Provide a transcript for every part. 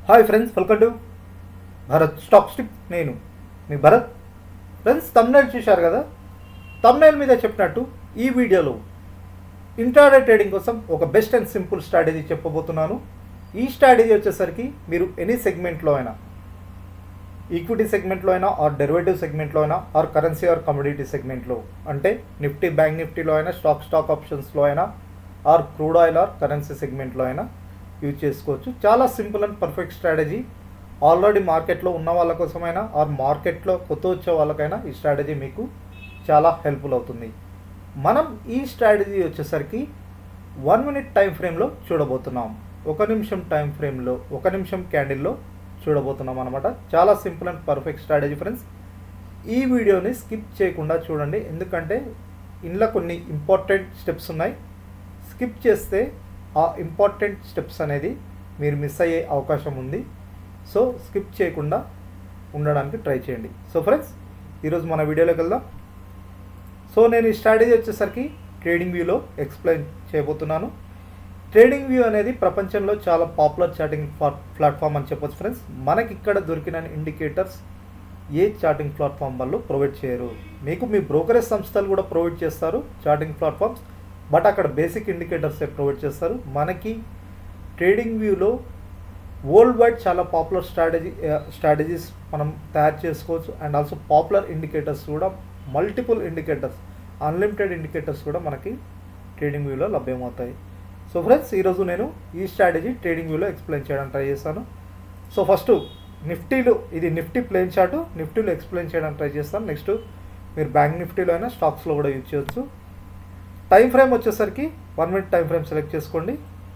hi friends welcome to Bharat stock stick నేను మీ Bharat friends thumbnail చూశారు కదా తమ్నైల్ మీద చెప్పినట్టు ఈ వీడియోలో ఇంట్రాడే ట్రేడింగ్ కోసం ఒక బెస్ట్ అండ్ సింపుల్ స్ట్రాటజీ చెప్పబోతున్నాను ఈ స్ట్రాటజీ వచ్చేసరికి మీరు ఎనీ సెగ్మెంట్లో అయినా ఈక్విటీ సెగ్మెంట్లో అయినా ఆర్ డెరివేటివ్ సెగ్మెంట్లో అయినా ఆర్ కరెన్సీ ఆర్ కమోడిటీ సెగ్మెంట్లో అంటే నిఫ్టీ బ్యాంక్ నిఫ్టీలో అయినా స్టాక్ స్టాక్ ఆప్షన్స్లో అయినా or crude oil or currency సెగ్మెంట్లో అయినా యూజ్ చేసుకోవచ్చు చాలా simple and perfect strategy already మార్కెట్లో ఉన్న వాళ్ళ కోసమైనా ఆర్ మార్కెట్లో కొత్త వచ్చే వాళ్ళకైనా ఈ స్ట్రాటజీ మీకు చాలా హెల్ప్ఫుల్ అవుతుంది మనం ఈ స్ట్రాటజీ వచ్చేసరికి వన్ మినిట్ టైం ఫ్రేమ్లో చూడబోతున్నాం ఒక నిమిషం టైం ఫ్రేమ్లో ఒక నిమిషం క్యాండిల్లో చూడబోతున్నాం అనమాట చాలా simple and perfect strategy friends ఈ వీడియోని స్కిప్ చేయకుండా చూడండి ఎందుకంటే ఇందులో కొన్ని ఇంపార్టెంట్ స్టెప్స్ ఉన్నాయి స్కిప్ చేస్తే ఆ ఇంపార్టెంట్ స్టెప్స్ అనేది మీరు మిస్ అయ్యే అవకాశం ఉంది సో స్కిప్ చేయకుండా ఉండడానికి ట్రై చేయండి సో ఫ్రెండ్స్ ఈరోజు మన వీడియోలోకి వెళ్దాం సో నేను ఈ స్ట్రాటజీ వచ్చేసరికి ట్రేడింగ్ వ్యూలో ఎక్స్ప్లెయిన్ చేయబోతున్నాను ట్రేడింగ్ వ్యూ అనేది ప్రపంచంలో చాలా పాపులర్ చాటింగ్ ప్లాట్ఫామ్ అని చెప్పొచ్చు ఫ్రెండ్స్ మనకి ఇక్కడ దొరికిన ఇండికేటర్స్ ఏ చాటింగ్ ప్లాట్ఫామ్ వాళ్ళు ప్రొవైడ్ చేయరు మీకు మీ బ్రోకరేజ్ సంస్థలు కూడా ప్రొవైడ్ చేస్తారు చాటింగ్ ప్లాట్ఫామ్స్ బట్ అక్కడ బేసిక్ ఇండికేటర్స్ ప్రొవైడ్ చేస్తారు మనకి ట్రేడింగ్ వ్యూలో వరల్డ్ వైడ్ చాలా పాపులర్ స్ట్రాటజీ స్ట్రాటజీస్ మనం తయారు చేసుకోవచ్చు అండ్ ఆల్సో పాపులర్ ఇండికేటర్స్ కూడా మల్టిపుల్ ఇండికేటర్స్ అన్లిమిటెడ్ ఇండికేటర్స్ కూడా మనకి ట్రేడింగ్ వ్యూలో లభ్యమవుతాయి సో ఫ్రెండ్స్ ఈరోజు నేను ఈ స్ట్రాటజీ ట్రేడింగ్ వ్యూలో ఎక్స్ప్లెయిన్ చేయడానికి ట్రై చేస్తాను సో ఫస్ట్ నిఫ్టీలో ఇది నిఫ్టీ ప్లేన్ చార్ట్ నిఫ్టీలో ఎక్స్ప్లెయిన్ చేయడానికి ట్రై చేస్తాను నెక్స్ట్ మీరు బ్యాంక్ నిఫ్టీలో అయినా స్టాక్స్లో కూడా యూజ్ చేయొచ్చు టైం ఫ్రేమ్ వచ్చేసరికి one minute time frame select చేసుకోండి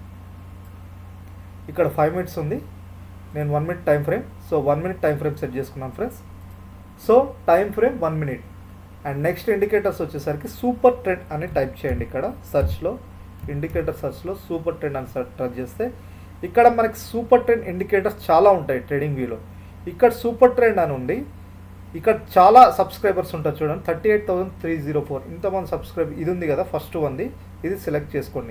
ఇక్కడ ఫైవ్ మినిట్స్ ఉంది నేను one minute time frame so one minute time frame set చేసుకున్నాను friends so time frame one minute and next indicators వచ్చేసరికి సూపర్ ట్రెండ్ అని type చేయండి ఇక్కడ సర్చ్లో ఇండికేటర్ సర్చ్లో సూపర్ ట్రెండ్ అని సెర్చ్ చేస్తే ఇక్కడ మనకి సూపర్ ట్రెండ్ ఇండికేటర్స్ చాలా ఉంటాయి ట్రేడింగ్ వ్యూలో ఇక్కడ సూపర్ ట్రెండ్ అని ఉంది ఇక్కడ చాలా సబ్స్క్రైబర్స్ ఉంటారు చూడండి thirty eight thousand three zero four ఇంతమంది సబ్స్క్రైబ్ ఇది ఉంది కదా ఫస్ట్ వంది ఇది సెలెక్ట్ చేసుకోండి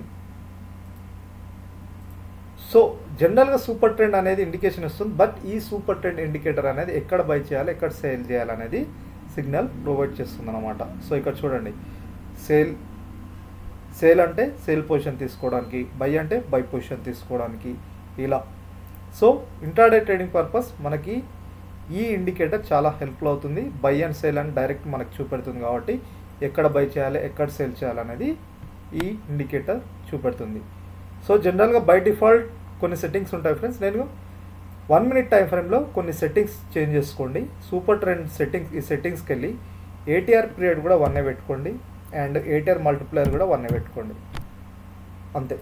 సో జనరల్గా సూపర్ ట్రెండ్ అనేది ఇండికేషన్ ఇస్తుంది బట్ ఈ సూపర్ ట్రెండ్ ఇండికేటర్ అనేది ఎక్కడ బై చేయాలి ఎక్కడ సేల్ చేయాలి అనేది సిగ్నల్ ప్రొవైడ్ చేస్తుంది అనమాట సో ఇక్కడ చూడండి సేల్ సేల్ అంటే సేల్ పొజిషన్ తీసుకోవడానికి బై అంటే బై పొజిషన్ తీసుకోవడానికి ఇలా సో ఇంట్రాడే ట్రేడింగ్ పర్పస్ మనకి ఈ ఇండికేటర్ చాలా హెల్ప్ఫుల్ అవుతుంది బై అండ్ సేల్ అని డైరెక్ట్ మనకు చూపెడుతుంది కాబట్టి ఎక్కడ బై చేయాలి ఎక్కడ సేల్ చేయాలనేది ఈ ఇండికేటర్ చూపెడుతుంది సో జనరల్గా బై డిఫాల్ట్ కొన్ని సెట్టింగ్స్ ఉంటాయి ఫ్రెండ్స్ నేను వన్ మినిట్ టైం ఫ్రేమ్లో కొన్ని సెట్టింగ్స్ చేంజ్ చేసుకోండి సూపర్ ట్రెండ్ సెట్టింగ్స్ ఈ సెట్టింగ్స్కి వెళ్ళి ఏటీఆర్ పీరియడ్ కూడా వన్నే పెట్టుకోండి అండ్ ఏటీఆర్ మల్టిప్లయర్ కూడా వన్నే పెట్టుకోండి అంతే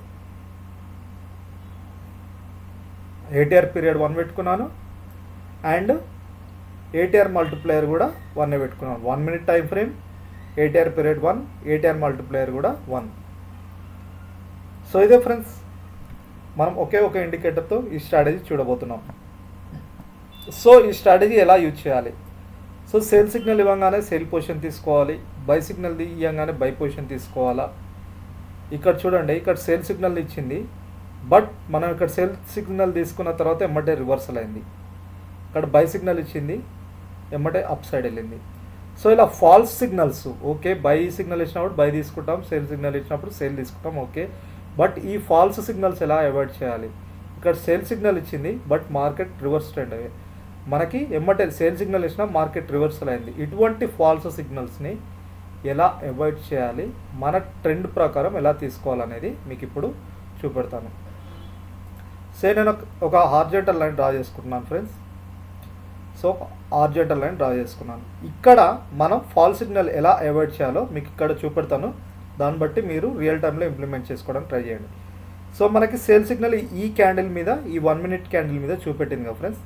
ఏటీఆర్ పీరియడ్ వన్ పెట్టుకున్నాను అండ్ ఏటీఆర్ మల్టిప్లయర్ కూడా వన్నే పెట్టుకున్నాను one minute time frame ATR period one ATR multiplier కూడా వన్ సో ఇదే ఫ్రెండ్స్ మనం ఒకే ఒక ఇండికేటర్తో ఈ స్ట్రాటజీ చూడబోతున్నాం సో ఈ స్ట్రాటజీ ఎలా యూజ్ చేయాలి సో సేల్ సిగ్నల్ ఇవ్వగానే సేల్ పొజిషన్ తీసుకోవాలి బై సిగ్నల్ ఇవ్వగానే బై పొజిషన్ తీసుకోవాలా ఇక్కడ చూడండి ఇక్కడ సేల్ సిగ్నల్ ఇచ్చింది బట్ మనం ఇక్కడ సేల్ సిగ్నల్ తీసుకున్న తర్వాత ఎమ్మటే రివర్సల్ అయింది ఇక్కడ బై సిగ్నల్ ఇచ్చింది ఎమ్మటే అప్ సైడ్ వెళ్ళింది సో ఇలా false signals okay buy signal ఇచ్చినప్పుడు బై తీసుకుంటాం సేల్ సిగ్నల్ ఇచ్చినప్పుడు సేల్ తీసుకుంటాం ఓకే బట్ ఈ ఫాల్స్ సిగ్నల్స్ ఎలా అవాయిడ్ చేయాలి ఇక్కడ సేల్ సిగ్నల్ ఇచ్చింది బట్ మార్కెట్ రివర్స్ ట్రెండ్ అయ్యాయి మనకి ఎమ్మటే సేల్ సిగ్నల్ ఇచ్చినా మార్కెట్ రివర్సల్ అయింది ఇటువంటి ఫాల్స్ సిగ్నల్స్ని ఎలా అవాయిడ్ చేయాలి మన ట్రెండ్ ప్రకారం ఎలా తీసుకోవాలనేది మీకు ఇప్పుడు చూపెడతాను సే నేను ఒక హార్జెంటల్ లైన్ డ్రా చేసుకుంటున్నాను friends so horizontal line draw చేసుకున్నాను ఇక్కడ మనం ఫాల్ సిగ్నల్ ఎలా అవాయిడ్ చేయాలో మీకు ఇక్కడ చూపెడతాను దాన్ని బట్టి మీరు రియల్ టైంలో ఇంప్లిమెంట్ చేసుకోవడానికి ట్రై చేయండి సో మనకి సేల్ సిగ్నల్ ఈ క్యాండిల్ మీద ఈ వన్ మినిట్ క్యాండిల్ మీద చూపెట్టింది కదా ఫ్రెండ్స్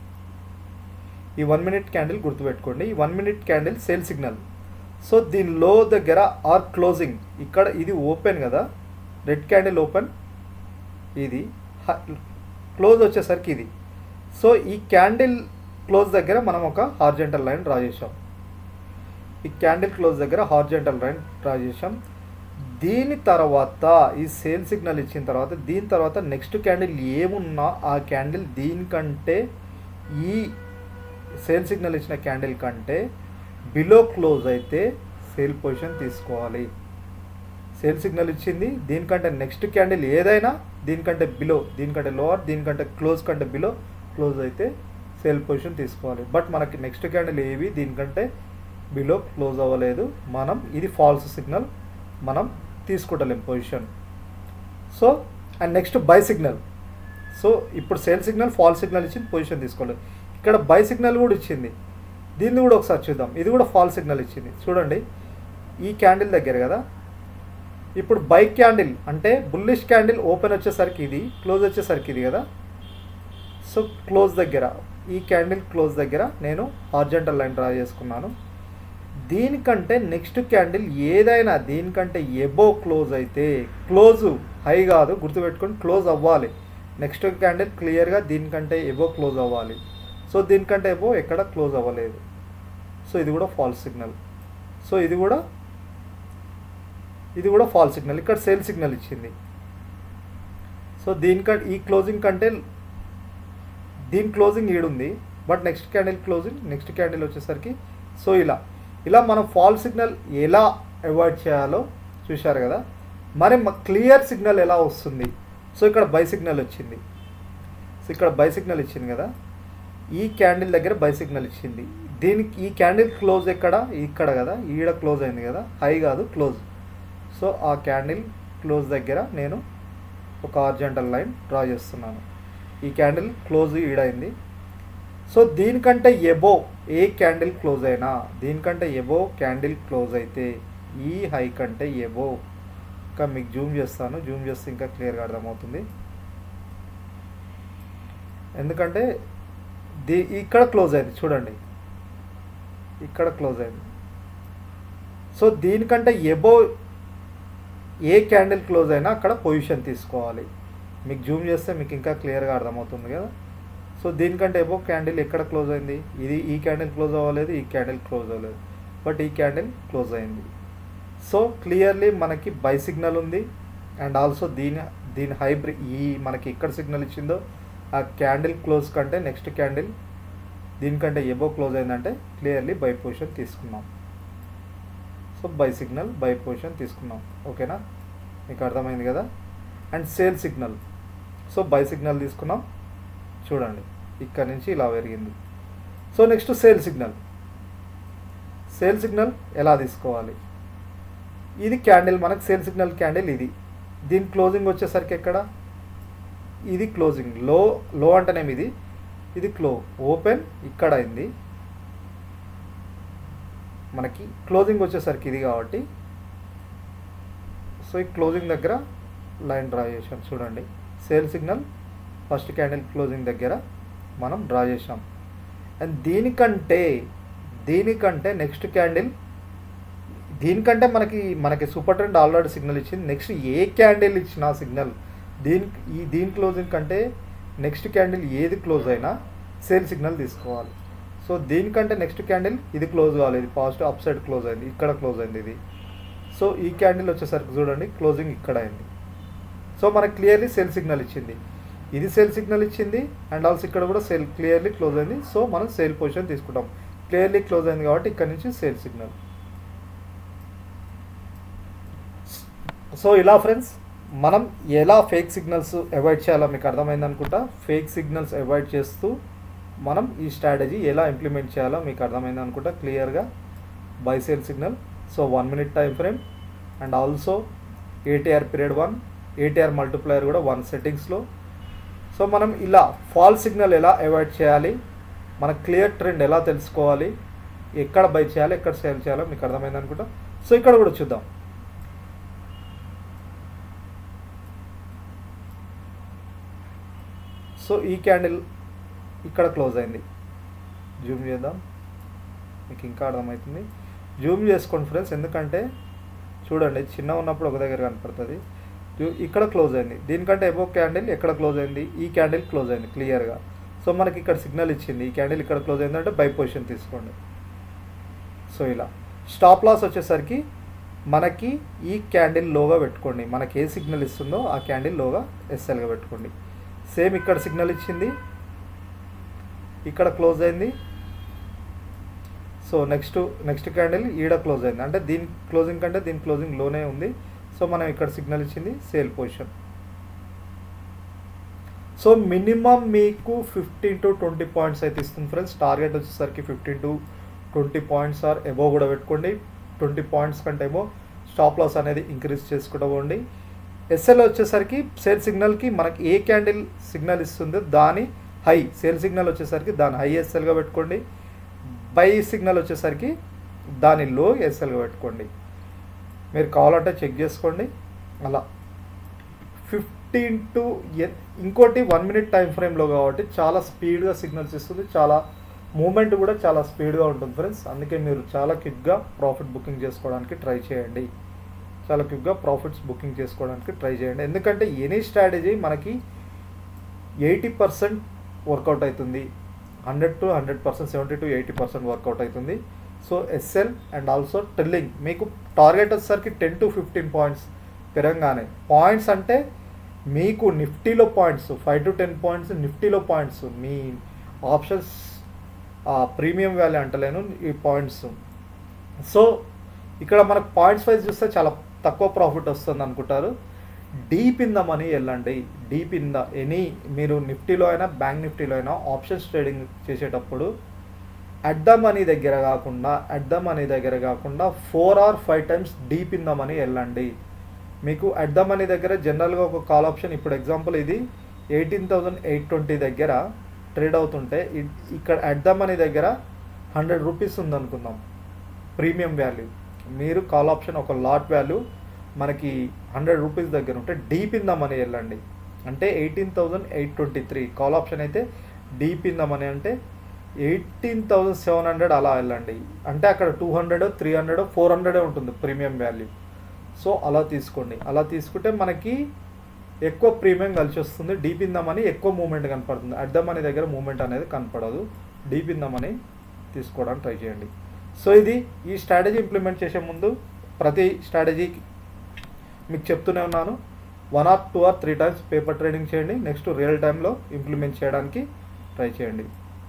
ఈ వన్ మినిట్ క్యాండిల్ గుర్తుపెట్టుకోండి ఈ one minute candle sell signal so దీని లో దగ్గర ఆర్ క్లోజింగ్ ఇక్కడ ఇది ఓపెన్ కదా రెడ్ క్యాండిల్ ఓపెన్ ఇది క్లోజ్ వచ్చేసరికి ఇది సో ఈ క్యాండిల్ క్లోజ్ దగ్గర మనం ఒక హార్జెంటల్ లైన్ డ్రా చేసాం ఈ క్యాండిల్ క్లోజ్ దగ్గర హార్జెంటల్ లైన్ డ్రా చేసాం దీని తర్వాత ఈ సేల్ సిగ్నల్ ఇచ్చిన తర్వాత దీని తర్వాత నెక్స్ట్ క్యాండిల్ ఏమున్నా ఆ క్యాండిల్ దీనికంటే ఈ సేల్ సిగ్నల్ ఇచ్చిన క్యాండిల్ కంటే బిలో క్లోజ్ అయితే సేల్ పొజిషన్ తీసుకోవాలి సేల్ సిగ్నల్ ఇచ్చింది దీనికంటే నెక్స్ట్ క్యాండిల్ ఏదైనా దీనికంటే బిలో దీనికంటే లోవర్ దీనికంటే క్లోజ్ కంటే బిలో క్లోజ్ అయితే సేల్ పొజిషన్ తీసుకోవాలి బట్ మనకి నెక్స్ట్ క్యాండిల్ ఏవి దీనికంటే బిలో క్లోజ్ అవ్వలేదు మనం ఇది ఫాల్స్ సిగ్నల్ మనం తీసుకుంటలేం position so and next buy signal so ఇప్పుడు సేల్ సిగ్నల్ ఫాల్ సిగ్నల్ ఇచ్చింది పొజిషన్ తీసుకోలేదు ఇక్కడ బై సిగ్నల్ కూడా ఇచ్చింది దీన్ని కూడా ఒకసారి చూద్దాం ఇది కూడా ఫాల్ సిగ్నల్ ఇచ్చింది చూడండి ఈ క్యాండిల్ దగ్గర కదా ఇప్పుడు బై క్యాండిల్ అంటే బుల్లిష్ క్యాండిల్ ఓపెన్ వచ్చేసరికి ఇది క్లోజ్ వచ్చేసరికి ఇది కదా సో క్లోజ్ దగ్గర ఈ క్యాండిల్ క్లోజ్ దగ్గర నేను హార్జెంటల్ లైన్ డ్రా చేసుకున్నాను దీనికంటే నెక్స్ట్ క్యాండిల్ ఏదైనా దీనికంటే ఎబో క్లోజ్ అయితే క్లోజ్ హై కాదు గుర్తుపెట్టుకొని క్లోజ్ అవ్వాలి నెక్స్ట్ క్యాండిల్ క్లియర్గా దీనికంటే ఎబో క్లోజ్ అవ్వాలి సో దీనికంటే ఎబో ఎక్కడ క్లోజ్ అవ్వలేదు సో ఇది కూడా ఫాల్స్ సిగ్నల్ సో ఇది కూడా ఇది కూడా ఫాల్స్ సిగ్నల్ ఇక్కడ సేల్ సిగ్నల్ ఇచ్చింది సో దీనికంటే ఈ క్లోజింగ్ కంటే దీని క్లోజింగ్ ఈడుంది but next candle closing next candle వచ్చేసరికి సో ఇలా ఇలా మనం ఫాల్ సిగ్నల్ ఎలా అవాయిడ్ చేయాలో చూశారు కదా మరి క్లియర్ సిగ్నల్ ఎలా వస్తుంది సో ఇక్కడ బై సిగ్నల్ వచ్చింది సో ఇక్కడ బై సిగ్నల్ ఇచ్చింది కదా ఈ క్యాండిల్ దగ్గర బై సిగ్నల్ ఇచ్చింది దీనికి ఈ క్యాండిల్ క్లోజ్ ఎక్కడ ఇక్కడ కదా ఈడ క్లోజ్ అయింది కదా హై కాదు క్లోజ్ సో ఆ క్యాండిల్ క్లోజ్ దగ్గర నేను ఒక ఆర్జెంటల్ లైన్ డ్రా చేస్తున్నాను ఈ క్యాండిల్ క్లోజ్ ఈడైంది సో దీనికంటే ఎబో ఏ క్యాండిల్ క్లోజ్ అయినా దీనికంటే ఎబో క్యాండిల్ క్లోజ్ అయితే ఈ హై కంటే ఎబో ఇంకా మీకు జూమ్ చేస్తాను జూమ్ చేస్తే ఇంకా క్లియర్గా అర్థమవుతుంది ఎందుకంటే దీ ఇక్కడ క్లోజ్ అయింది చూడండి ఇక్కడ క్లోజ్ అయింది సో దీనికంటే ఎబో ఏ క్యాండిల్ క్లోజ్ అయినా అక్కడ పొజిషన్ తీసుకోవాలి మీకు జూమ్ చేస్తే మీకు ఇంకా క్లియర్గా అర్థమవుతుంది కదా సో దీనికంటే ఎబో క్యాండిల్ ఎక్కడ క్లోజ్ అయింది ఇది ఈ క్యాండిల్ క్లోజ్ అవ్వలేదు ఈ క్యాండిల్ క్లోజ్ అవ్వలేదు బట్ ఈ క్యాండిల్ క్లోజ్ అయింది సో క్లియర్లీ మనకి బై సిగ్నల్ ఉంది అండ్ ఆల్సో దీని దీని హైబ్రిడ్ ఈ మనకి ఎక్కడ సిగ్నల్ ఇచ్చిందో ఆ క్యాండిల్ క్లోజ్ కంటే నెక్స్ట్ క్యాండిల్ దీనికంటే ఎబో క్లోజ్ అయిందంటే క్లియర్లీ బై పొజిషన్ తీసుకున్నాం so buy signal buy position తీసుకున్నాం ఓకేనా మీకు అర్థమైంది కదా and sell signal so buy signal తీసుకున్నాం చూడండి ఇక్కడ నుంచి ఇలా పెరిగింది so next sell signal sell signal ఎలా తీసుకోవాలి ఇది క్యాండిల్ మనకు సేల్ సిగ్నల్ క్యాండిల్ ఇది దీని క్లోజింగ్ వచ్చేసరికి ఎక్కడ ఇది క్లోజింగ్ లో లో అంటేనేమి ఇది ఇది క్లో ఓపెన్ ఇక్కడ అయింది మనకి క్లోజింగ్ వచ్చేసరికి ఇది కాబట్టి సో ఈ క్లోజింగ్ దగ్గర లైన్ డ్రా చేసాం చూడండి sell signal first candle closing దగ్గర మనం డ్రా చేసాం అండ్ దీనికంటే దీనికంటే నెక్స్ట్ క్యాండిల్ దీనికంటే మనకి మనకి సూపర్ ట్రెండ్ ఆల్రెడీ సిగ్నల్ ఇచ్చింది నెక్స్ట్ ఏ క్యాండిల్ ఇచ్చిన సిగ్నల్ దీని ఈ దీని క్లోజింగ్ కంటే నెక్స్ట్ క్యాండిల్ ఏది క్లోజ్ అయినా సేల్ సిగ్నల్ తీసుకోవాలి సో దీనికంటే నెక్స్ట్ క్యాండిల్ ఇది క్లోజ్ కావాలి ఇది పాజిటివ్ అప్ సైడ్ క్లోజ్ అయింది ఇక్కడ క్లోజ్ అయింది ఇది సో ఈ క్యాండిల్ వచ్చేసరికి చూడండి క్లోజింగ్ ఇక్కడ అయింది సో మనకి క్లియర్లీ సేల్ సిగ్నల్ ఇచ్చింది ఇది సేల్ సిగ్నల్ ఇచ్చింది అండ్ ఆల్సో ఇక్కడ కూడా సేల్ క్లియర్లీ క్లోజ్ అయింది సో మనం సేల్ పొజిషన్ తీసుకుంటాం క్లియర్లీ క్లోజ్ అయింది కాబట్టి ఇక్కడ నుంచి సేల్ సిగ్నల్ సో ఇలా ఫ్రెండ్స్ మనం ఎలా ఫేక్ సిగ్నల్స్ అవాయిడ్ చేయాలో మీకు అర్థమైంది అనుకుంటా ఫేక్ సిగ్నల్స్ అవాయిడ్ చేస్తూ మనం ఈ స్ట్రాటజీ ఎలా ఇంప్లిమెంట్ చేయాలో మీకు అర్థమైంది అనుకుంటా క్లియర్గా buy sell signal so one minute time frame and also ATR period one ATR multiplier కూడా వన్ సెట్టింగ్స్లో సో మనం ఇలా ఫాల్ సిగ్నల్ ఎలా అవాయిడ్ చేయాలి మన క్లియర్ ట్రెండ్ ఎలా తెలుసుకోవాలి ఎక్కడ బై చేయాలి ఎక్కడ సేల్ చేయాలో మీకు అర్థమైంది అనుకుంటా సో ఇక్కడ కూడా చూద్దాం సో ఈ క్యాండిల్ ఇక్కడ క్లోజ్ అయింది జూమ్ చేద్దాం మీకు ఇంకా అర్థమవుతుంది జూమ్ చేసుకోండి ఫ్రెండ్స్ ఎందుకంటే చూడండి చిన్న ఉన్నప్పుడు ఒక దగ్గర కనపడుతుంది జూ- ఇక్కడ క్లోజ్ అయింది దీనికంటే ఎబో క్యాండిల్ ఎక్కడ క్లోజ్ అయింది ఈ క్యాండిల్ క్లోజ్ అయింది క్లియర్గా సో మనకి ఇక్కడ సిగ్నల్ ఇచ్చింది ఈ క్యాండిల్ ఇక్కడ క్లోజ్ అయిందంటే బై పొజిషన్ తీసుకోండి సో ఇలా స్టాప్ లాస్ వచ్చేసరికి మనకి ఈ క్యాండిల్ లోగా పెట్టుకోండి మనకి ఏ సిగ్నల్ ఇస్తుందో ఆ క్యాండిల్ లోగా ఎస్ఎల్గా పెట్టుకోండి సేమ్ ఇక్కడ సిగ్నల్ ఇచ్చింది ఇక్కడ క్లోజ్ అయింది సో నెక్స్ట్ నెక్స్ట్ క్యాండిల్ ఈడ క్లోజ్ అయింది అంటే దీని క్లోజింగ్ కంటే దీని క్లోజింగ్ లోనే ఉంది సో మనం ఇక్కడ సిగ్నల్ ఇచ్చింది సేల్ పొజిషన్ సో మినిమం మీకు ఫిఫ్టీన్ టు ట్వంటీ పాయింట్స్ అయితే ఇస్తుంది ఫ్రెండ్స్ టార్గెట్ వచ్చేసరికి fifteen to twenty points or above కూడా పెట్టుకోండి ట్వంటీ పాయింట్స్ కంటే ఏమో స్టాప్ లాస్ అనేది ఇంక్రీజ్ చేసుకుంటూ పోండి ఎస్ఎల్ వచ్చేసరికి సేల్ సిగ్నల్కి మనకి ఏ క్యాండిల్ సిగ్నల్ ఇస్తుందో దాని హై సేల్ సిగ్నల్ వచ్చేసరికి దాని హై ఎస్ఎల్గా పెట్టుకోండి బై సిగ్నల్ వచ్చేసరికి దాని లో ఎస్ఎల్గా పెట్టుకోండి మీరు కావాలంటే చెక్ చేసుకోండి అలా ఫిఫ్టీన్ టు ఇంకోటి వన్ మినిట్ టైం ఫ్రేమ్లో కాబట్టి చాలా స్పీడ్గా సిగ్నల్స్ ఇస్తుంది చాలా మూమెంట్ కూడా చాలా స్పీడ్గా ఉంటుంది ఫ్రెండ్స్ అందుకే మీరు చాలా క్విక్గా ప్రాఫిట్ బుకింగ్ చేసుకోవడానికి ట్రై చేయండి చాలా క్విక్గా ప్రాఫిట్స్ బుకింగ్ చేసుకోవడానికి ట్రై చేయండి ఎందుకంటే ఎనీ స్ట్రాటజీ మనకి ఎయిటీ పర్సెంట్ వర్కౌట్ అవుతుంది hundred to hundred percent seventy to eighty percent work out అవుతుంది so SL and also trailing మీకు టార్గెట్ వచ్చేసరికి టెన్ టు ఫిఫ్టీన్ పాయింట్స్ పెరగానే పాయింట్స్ అంటే మీకు నిఫ్టీలో points five to ten points నిఫ్టీలో పాయింట్స్ మీ ఆప్షన్స్ ప్రీమియం వాల్యూ అంటలేను ఈ పాయింట్స్ సో ఇక్కడ మనకు పాయింట్స్ వైజ్ చూస్తే చాలా తక్కువ ప్రాఫిట్ వస్తుంది అనుకుంటారు డీప్ ఇన్ ద మనీ వెళ్ళండి డీప్ ఇన్ ద ఎనీ మీరు నిఫ్టీలో అయినా బ్యాంక్ నిఫ్టీలో అయినా ఆప్షన్స్ ట్రేడింగ్ చేసేటప్పుడు అట్ ద మనీ దగ్గర కాకుండా అట్ ద మనీ దగ్గర కాకుండా four or five times deep in the money వెళ్ళండి మీకు అట్ ద మనీ దగ్గర జనరల్గా ఒక కాల్ ఆప్షన్ ఇప్పుడు ఎగ్జాంపుల్ ఇది ఎయిటీన్ థౌజండ్ ఎయిట్ ట్వంటీ దగ్గర ట్రేడ్ అవుతుంటే ఇ- ఇక్కడ అట్ ద మనీ దగ్గర హండ్రెడ్ రూపీస్ ఉందనుకుందాం ప్రీమియం వాల్యూ మీరు కాల్ ఆప్షన్ ఒక లాట్ వాల్యూ మనకి హండ్రెడ్ రూపీస్ దగ్గర ఉంటే డీప్ ఇన్ ద మనీ వెళ్ళండి అంటే eighteen thousand eight twenty three call option అయితే డీప్ ఇన్ ద మనీ అంటే ఎయిటీన్ థౌజండ్ సెవెన్ హండ్రెడ్ అలా వెళ్ళండి అంటే అక్కడ two hundred three hundred four హండ్రెడే ఉంటుంది ప్రీమియం వాల్యూ సో అలా తీసుకోండి అలా తీసుకుంటే మనకి ఎక్కువ ప్రీమియం కలిసి వస్తుంది డీప్ ఇన్ ద మనీ ఎక్కువ మూమెంట్ కనపడుతుంది అట్ ద మనీ దగ్గర మూమెంట్ అనేది కనపడదు డీప్ ఇన్ ద మనీ తీసుకోవడానికి ట్రై చేయండి సో ఇది ఈ స్ట్రాటజీ ఇంప్లిమెంట్ చేసే ముందు ప్రతి స్ట్రాటజీ మీకు చెప్తూనే ఉన్నాను one or two or three times paper trading చేయండి నెక్స్ట్ రియల్ టైంలో ఇంప్లిమెంట్ చేయడానికి ట్రై చేయండి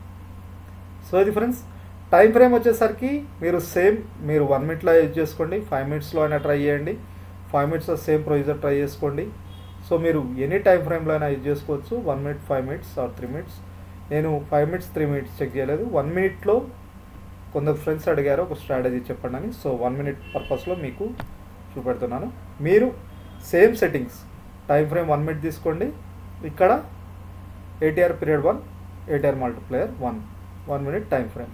సో ఇది ఫ్రెండ్స్ టైం ఫ్రేమ్ వచ్చేసరికి మీరు సేమ్ మీరు వన్ మినిట్లో యూజ్ చేసుకోండి ఫైవ్ మినిట్స్లో అయినా ట్రై చేయండి ఫైవ్ మినిట్స్లో సేమ్ ప్రొసీజర్ ట్రై చేసుకోండి సో మీరు ఎనీ టైం ఫ్రేమ్లో అయినా యూజ్ చేసుకోవచ్చు one minute five minutes or three minutes నేను five minutes three minutes check చేయలేదు వన్ మినిట్లో కొందరు ఫ్రెండ్స్ అడిగారు ఒక స్ట్రాటజీ చెప్పండి అని సో వన్ మినిట్ పర్పస్లో మీకు చూపెడుతున్నాను మీరు same settings time frame one minute తీసుకోండి ఇక్కడ ATR period one ATR multiplier one one minute time frame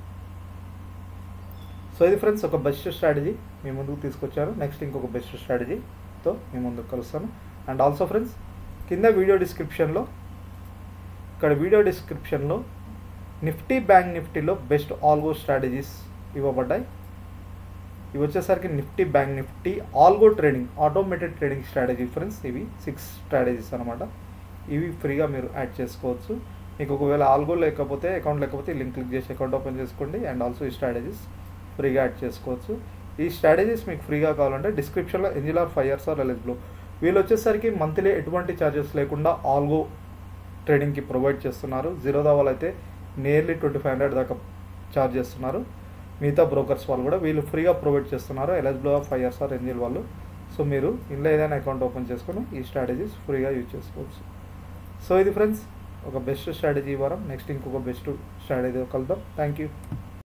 so ఇది ఫ్రెండ్స్ ఒక బెస్ట్ స్ట్రాటజీ మీ ముందుకు తీసుకొచ్చాను నెక్స్ట్ ఇంకొక బెస్ట్ స్ట్రాటజీతో మీ ముందుకు కలుస్తాను అండ్ ఆల్సో ఫ్రెండ్స్ కింద వీడియో డిస్క్రిప్షన్లో ఇక్కడ వీడియో డిస్క్రిప్షన్లో నిఫ్టీ బ్యాంక్ నిఫ్టీలో బెస్ట్ ఆల్గో స్ట్రాటజీస్ ఇవ్వబడ్డాయి ఇవి వచ్చేసరికి Nifty bank Nifty algo trading automated trading strategy friends ఇవి సిక్స్ స్ట్రాటజీస్ అనమాట ఇవి ఫ్రీగా మీరు యాడ్ చేసుకోవచ్చు మీకు ఒకవేళ ఆల్గో లేకపోతే అకౌంట్ లేకపోతే లింక్ క్లిక్ చేసి అకౌంట్ ఓపెన్ చేసుకోండి అండ్ ఆల్సో ఈ స్ట్రాటజీస్ ఫ్రీగా యాడ్ చేసుకోవచ్చు ఈ స్ట్రాటజీస్ మీకు ఫ్రీగా కావాలంటే డిస్క్రిప్షన్లో ఎంజిలార్ ఫైవ్ ఇయర్స్ ఆర్ ఎలిజిబుల్ వీళ్ళు వచ్చేసరికి మంత్లీ ఎటువంటి ఛార్జెస్ లేకుండా ఆల్గో ట్రేడింగ్కి ప్రొవైడ్ చేస్తున్నారు జీరో వాళ్ళు అయితే నియర్లీ ట్వంటీ ఫైవ్ హండ్రెడ్ దాకా ఛార్జ్ చేస్తున్నారు మిగతా బ్రోకర్స్ వాళ్ళు కూడా వీళ్ళు ఫ్రీగా ప్రొవైడ్ చేస్తున్నారు ఎలిజిబుల్ ఫైవ్ ఇయర్స్ ఆర్ ఎన్జిల్ వాళ్ళు సో మీరు ఇంట్లో ఏదైనా అకౌంట్ ఓపెన్ చేసుకొని ఈ స్ట్రాటజీస్ ఫ్రీగా యూజ్ చేసుకోవచ్చు సో ఇది ఫ్రెండ్స్ ఒక బెస్ట్ స్ట్రాటజీ వారం నెక్స్ట్ ఇంకొక బెస్ట్ స్ట్రాటజీ కలుద్దాం థ్యాంక్ యూ